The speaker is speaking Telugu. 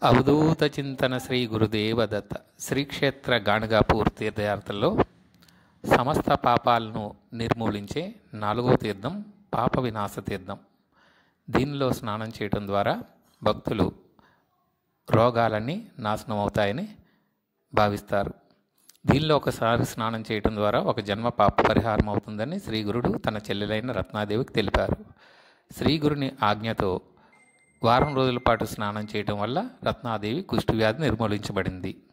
అవధూత చింతన శ్రీ గురుదేవదత్త శ్రీక్షేత్ర గాణగాపూర్ తీర్థయాత్రలో సమస్త పాపాలను నిర్మూలించే నాలుగో తీర్థం పాప వినాశ తీర్థం దీనిలో స్నానం చేయటం ద్వారా భక్తులు రోగాలన్నీ నాశనం అవుతాయని భావిస్తారు దీనిలో ఒకసారి స్నానం చేయటం ద్వారా ఒక జన్మ పాప పరిహారం అవుతుందని శ్రీ గురుడు తన చెల్లెలైన రత్నాదేవికి తెలిపారు శ్రీ గురుని ఆజ్ఞతో వారం రోజుల పాటు స్నానం చేయటం వల్ల రత్నాదేవి కుష్టి వ్యాధి నిర్మూలించబడింది